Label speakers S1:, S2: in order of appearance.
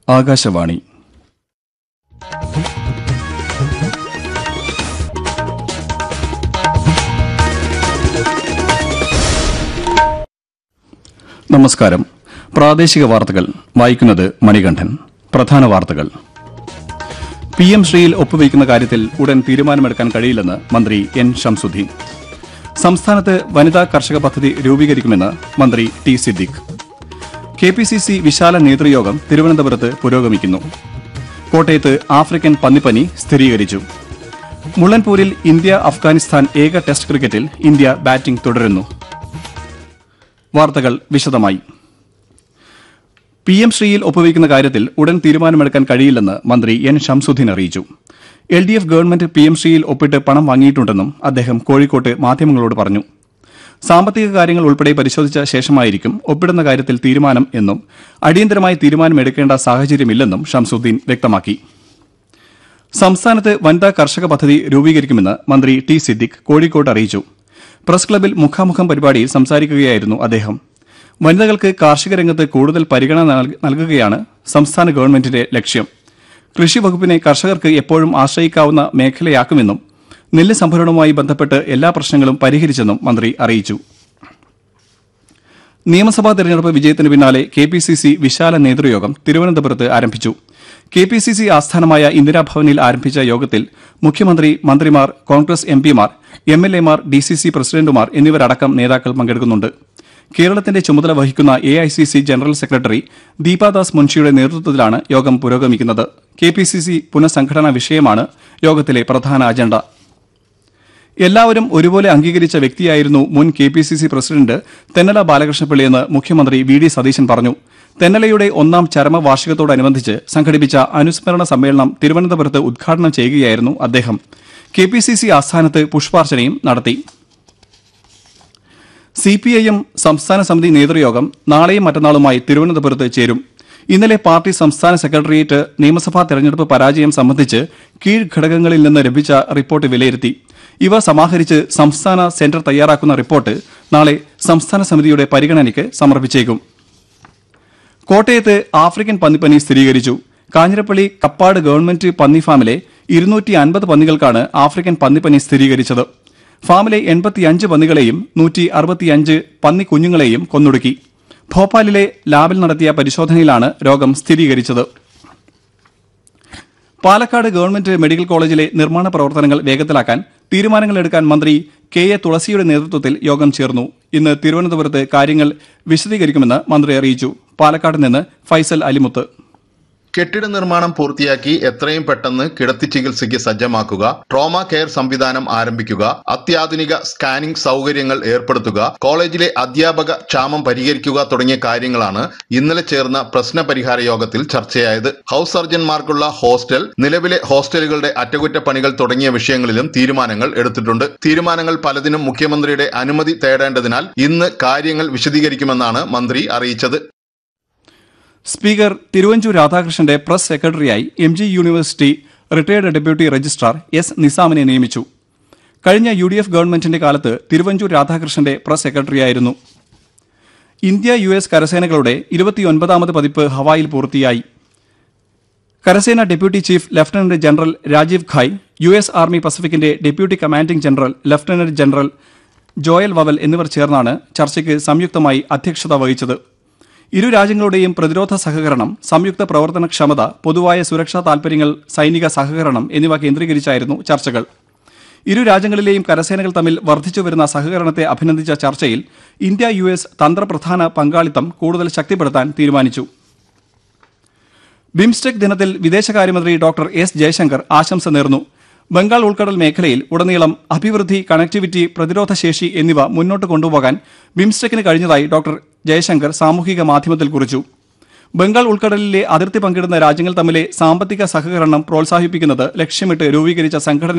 S1: ആകാശവാണി നമസ്കാരം പ്രാദേശിക വാർത്തകൾ വായിക്കുന്നത് മണികണ്ഠൻ പ്രധാന വാർത്തകൾ പി എം ശ്രീയിൽ ഒപ്പുവയ്ക്കുന്ന കാര്യത്തിൽ ഉടൻ തീരുമാനമെടുക്കാൻ കഴിയില്ലെന്ന് മന്ത്രി എൻ ഷംസുദ്ദീൻ സംസ്ഥാനത്ത് വനിതാ കർഷക പദ്ധതി രൂപീകരിക്കുമെന്ന് മന്ത്രി T Siddique K P C C വിശാല നേതൃയോഗം തിരുവനന്തപുരത്ത് പുരോഗമിക്കുന്നു കോട്ടയത്ത് ആഫ്രിക്കൻ പന്നിപ്പനി സ്ഥിരീകരിച്ചു മുള്ളൻപൂരിൽ ഇന്ത്യ അഫ്ഗാനിസ്ഥാൻ ഏക ടെസ്റ്റ് ക്രിക്കറ്റിൽ ഇന്ത്യ ബാറ്റിംഗ് തുടരുന്നു വാർത്തകൾ വിശദമായി പി എം ശ്രീയിൽ ഒപ്പുവയ്ക്കുന്ന കാര്യത്തിൽ ഉടൻ തീരുമാനമെടുക്കാൻ കഴിയില്ലെന്ന് മന്ത്രി എൻ ഷംസുദ്ദീൻ അറിയിച്ചു L D F government P M ശ്രീയിൽ ഒപ്പിട്ട് പണം വാങ്ങിയിട്ടുണ്ടെന്നും അദ്ദേഹം കോഴിക്കോട്ട് മാധ്യമങ്ങളോട് പറഞ്ഞു സാമ്പത്തിക കാര്യങ്ങൾ ഉൾപ്പെടെ പരിശോധിച്ച ശേഷമായിരിക്കും ഒപ്പിടുന്ന കാര്യത്തിൽ തീരുമാനം എന്നും അടിയന്തരമായി തീരുമാനമെടുക്കേണ്ട സാഹചര്യമില്ലെന്നും ഷംസുദ്ദീൻ വ്യക്തമാക്കി സംസ്ഥാനത്ത് വനിതാ കർഷക പദ്ധതി രൂപീകരിക്കുമെന്ന് മന്ത്രി ടി സിദ്ദിഖ് കോഴിക്കോട്ട് അറിയിച്ചു പ്രസ് ക്ലബിൽ മുഖാമുഖം പരിപാടിയിൽ സംസാരിക്കുകയായിരുന്നു അദ്ദേഹം വനിതകൾക്ക് കാർഷിക രംഗത്ത് കൂടുതൽ പരിഗണന നൽക- നൽകുകയാണ് സംസ്ഥാന ഗവൺമെന്റിന്റെ ലക്ഷ്യം കൃഷി വകുപ്പിനെ കർഷകർക്ക് എപ്പോഴും ആശ്രയിക്കാവുന്ന മേഖലയാക്കുമെന്നും നെല്ല് സംഭരണവുമായി ബന്ധപ്പെട്ട് എല്ലാ പ്രശ്നങ്ങളും പരിഹരിച്ചെന്നും മന്ത്രി അറിയിച്ചു നിയമസഭാ തെരഞ്ഞെടുപ്പ് വിജയത്തിന് പിന്നാലെ കെ പി സി സി വിശാല നേതൃയോഗം തിരുവനന്തപുരത്ത് ആരംഭിച്ചു കെ പി സി സി ആസ്ഥാനമായ ഇന്ദിരാഭവനിൽ ആരംഭിച്ച യോഗത്തിൽ മുഖ്യമന്ത്രി മന്ത്രിമാർ കോൺഗ്രസ് എം പിമാർ എം എൽ എമാർ ഡി സി സി പ്രസിഡന്റുമാർ എന്നിവരടക്കം നേതാക്കൾ പങ്കെടുക്കുന്നുണ്ട് കേരളത്തിന്റെ ചുമതല വഹിക്കുന്ന A I C C general secretary Deepadas മുൻഷിയുടെ നേതൃത്വത്തിലാണ് യോഗം പുരോഗമിക്കുന്നത് കെ പി സി സി പുനഃസംഘടനാ വിഷയമാണ് യോഗത്തിലെ പ്രധാന അജണ്ട എല്ലാവരും ഒരുപോലെ അംഗീകരിച്ച വ്യക്തിയായിരുന്നു മുൻ K P C C president Thennala ബാലകൃഷ്ണപിള്ളിയെന്ന് മുഖ്യമന്ത്രി വി ഡി സതീശൻ പറഞ്ഞു തെന്നലയുടെ ഒന്നാം ചരമവാർഷികത്തോടനുബന്ധിച്ച് സംഘടിപ്പിച്ച അനുസ്മരണ സമ്മേളനം തിരുവനന്തപുരത്ത് ഉദ്ഘാടനം ചെയ്യുകയായിരുന്നു അദ്ദേഹം കെ പി സി സി ആസ്ഥാനത്ത് പുഷ്പാർച്ചനയും നടത്തി സി പി ഐ എം സംസ്ഥാന സമിതി നേതൃയോഗം നാളെയും മറ്റന്നാളുമായി തിരുവനന്തപുരത്ത് ചേരും ഇന്നലെ പാർട്ടി സംസ്ഥാന സെക്രട്ടേറിയറ്റ് നിയമസഭാ തെരഞ്ഞെടുപ്പ് പരാജയം സംബന്ധിച്ച് കീഴ്ഘടകങ്ങളിൽ നിന്ന് ലഭിച്ച റിപ്പോർട്ട് വിലയിരുത്തി ഇവ സമാഹരിച്ച് സംസ്ഥാന സെന്റർ തയ്യാറാക്കുന്ന റിപ്പോർട്ട് നാളെ സംസ്ഥാന സമിതിയുടെ പരിഗണനയ്ക്ക് സമർപ്പിച്ചേക്കും കോട്ടയത്ത് ആഫ്രിക്കൻ പന്നിപ്പനി സ്ഥിരീകരിച്ചു കാഞ്ഞിരപ്പള്ളി കപ്പാട് ഗവൺമെന്റ് പന്നി ഫാമിലെ ഇരുന്നൂറ്റി അൻപത് പന്നികൾക്കാണ് ആഫ്രിക്കൻ പന്നിപ്പനി സ്ഥിരീകരിച്ചത് ഫാമിലെ എൺപത്തിയഞ്ച് പന്നികളെയും നൂറ്റി അറുപത്തിയഞ്ച് പന്നി കുഞ്ഞുങ്ങളെയും കൊന്നൊടുക്കി ഭോപ്പാലിലെ ലാബിൽ നടത്തിയ പരിശോധനയിലാണ് രോഗം സ്ഥിരീകരിച്ചത് പാലക്കാട് ഗവൺമെന്റ് മെഡിക്കൽ കോളേജിലെ നിർമ്മാണ പ്രവർത്തനങ്ങൾ വേഗത്തിലാക്കാൻ തീരുമാനങ്ങളെടുക്കാൻ മന്ത്രി കെ എ തുളസിയുടെ നേതൃത്വത്തിൽ യോഗം ചേർന്നു ഇന്ന് തിരുവനന്തപുരത്ത് കാര്യങ്ങൾ വിശദീകരിക്കുമെന്ന് മന്ത്രി അറിയിച്ചു പാലക്കാട് നിന്ന് ഫൈസൽ അലിമുത്ത്
S2: കെട്ടിട നിർമ്മാണം പൂർത്തിയാക്കി എത്രയും പെട്ടെന്ന് കിടത്തി ചികിത്സയ്ക്ക് സജ്ജമാക്കുക ട്രോമ കെയർ സംവിധാനം ആരംഭിക്കുക അത്യാധുനിക സ്കാനിംഗ് സൗകര്യങ്ങൾ ഏർപ്പെടുത്തുക കോളേജിലെ അധ്യാപക ക്ഷാമം പരിഹരിക്കുക തുടങ്ങിയ കാര്യങ്ങളാണ് ഇന്നലെ ചേർന്ന പ്രശ്ന പരിഹാര യോഗത്തിൽ ചർച്ചയായത് ഹൌസ് സർജൻമാർക്കുള്ള ഹോസ്റ്റൽ നിലവിലെ ഹോസ്റ്റലുകളുടെ അറ്റകുറ്റപ്പണികൾ തുടങ്ങിയ വിഷയങ്ങളിലും തീരുമാനങ്ങൾ എടുത്തിട്ടുണ്ട് തീരുമാനങ്ങൾ പലതിനും മുഖ്യമന്ത്രിയുടെ അനുമതി തേടേണ്ടതിനാൽ ഇന്ന് കാര്യങ്ങൾ വിശദീകരിക്കുമെന്നാണ് മന്ത്രി അറിയിച്ചത്
S1: സ്പീക്കർ തിരുവഞ്ചൂർ രാധാകൃഷ്ണന്റെ പ്രസ് സെക്രട്ടറിയായി M G university retired deputy registrar S നിസാമിനെ നിയമിച്ചു കഴിഞ്ഞ യു ഡി എഫ് ഗവൺമെന്റിന്റെ കാലത്ത് തിരുവഞ്ചൂർ രാധാകൃഷ്ണന്റെ പ്രസ് സെക്രട്ടറിയായിരുന്നു ഇന്ത്യ യു എസ് കരസേനകളുടെ ഇരുപത്തിയൊൻപതാമത് പതിപ്പ് ഹവായിൽ പൂർത്തിയായി കരസേന deputy chief lieutenant general Rajeev Ghai U S army പസഫിക്കിന്റെ deputy commanding general lieutenant general Joel Vowell എന്നിവർ ചേർന്നാണ് ചർച്ചയ്ക്ക് സംയുക്തമായി അധ്യക്ഷത വഹിച്ചത് ഇരു രാജ്യങ്ങളുടെയും പ്രതിരോധ സഹകരണം സംയുക്ത പ്രവർത്തനക്ഷമത പൊതുവായ സുരക്ഷാ താൽപര്യങ്ങൾ സൈനിക സഹകരണം എന്നിവ കേന്ദ്രീകരിച്ചായിരുന്നു ചർച്ചകൾ ഇരു രാജ്യങ്ങളിലെയും കരസേനകൾ തമ്മിൽ വർദ്ധിച്ചുവരുന്ന സഹകരണത്തെ അഭിനന്ദിച്ച ചർച്ചയിൽ ഇന്ത്യ യു എസ് തന്ത്രപ്രധാന പങ്കാളിത്തം കൂടുതൽ ശക്തിപ്പെടുത്താൻ തീരുമാനിച്ചു ബിംസ്റ്റെക് ദിനത്തിൽ വിദേശകാര്യമന്ത്രി ഡോക്ടർ എസ് ജയശങ്കർ ആശംസ നേർന്നു ബംഗാൾ ഉൾക്കടൽ മേഖലയിൽ ഉടനീളം അഭിവൃദ്ധി കണക്ടിവിറ്റി പ്രതിരോധശേഷി എന്നിവ മുന്നോട്ട് കൊണ്ടുപോകാൻ ബിംസ്റ്റെക്കിന് കഴിഞ്ഞതായി ഡോക്ടർ ജയശങ്കർ സാമൂഹിക മാധ്യമത്തിൽ കുറിച്ചു ബംഗാൾ ഉൾക്കടലിലെ അതിർത്തി പങ്കിടുന്ന രാജ്യങ്ങൾ തമ്മിലെ സാമ്പത്തിക സഹകരണം പ്രോത്സാഹിപ്പിക്കുന്നത് ലക്ഷ്യമിട്ട് രൂപീകരിച്ച സംഘടന